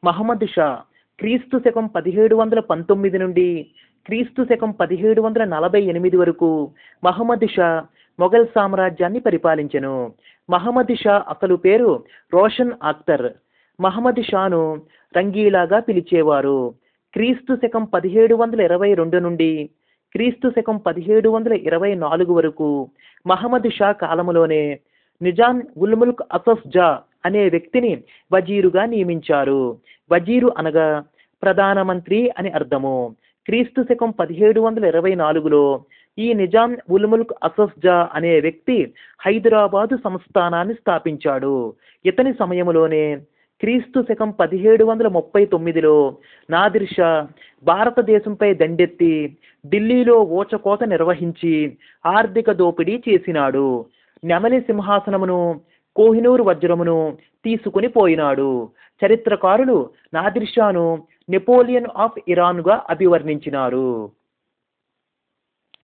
మహమ్మద్ షా క్రీస్తు శకం పదిహేడు వందల పంతొమ్మిది నుండి క్రీస్తు శకం పదిహేడు వందల నలభై ఎనిమిది వరకు మహమ్మద్ షా మొఘల్ సామ్రాజ్యాన్ని పరిపాలించెను మహమ్మద్ షా అసలు పేరు రోషన్ అఖ్తర్ మహమ్మద్ షాను రంగీలాగా పిలిచేవారు క్రీస్తు శకం పదిహేడు వందల ఇరవై రెండు నుండి క్రీస్తు శకం పదిహేడు వందల ఇరవై నాలుగు వరకు మహమ్మద్ షా కాలములోనే నిజాం ఉల్ ముల్క్ అసఫ్ జా అనే వ్యక్తిని వజీరుగా నియమించారు వజీరు అనగా ప్రధానమంత్రి అని అర్థము క్రీస్తు శకం పదిహేడు వందల ఇరవై నాలుగులో ఈ నిజాం ఉల్ ముల్క్ అసఫ్ జా అనే వ్యక్తి హైదరాబాదు సంస్థానాన్ని స్థాపించాడు ఇతని సమయంలోనే క్రీస్తు శకం పదిహేడు వందల ముప్పై తొమ్మిదిలో నాదిర్ షా భారతదేశంపై దండెత్తి ఢిల్లీలో ఊచకోత నిర్వహించి ఆర్థిక దోపిడీ చేసినాడు నెమలి సింహాసనమును కోహినూరు వజ్రమును తీసుకుని పోయినాడు చరిత్రకారులు నాదిర్ షాను నెపోలియన్ ఆఫ్ ఇరాన్గా అభివర్ణించినారు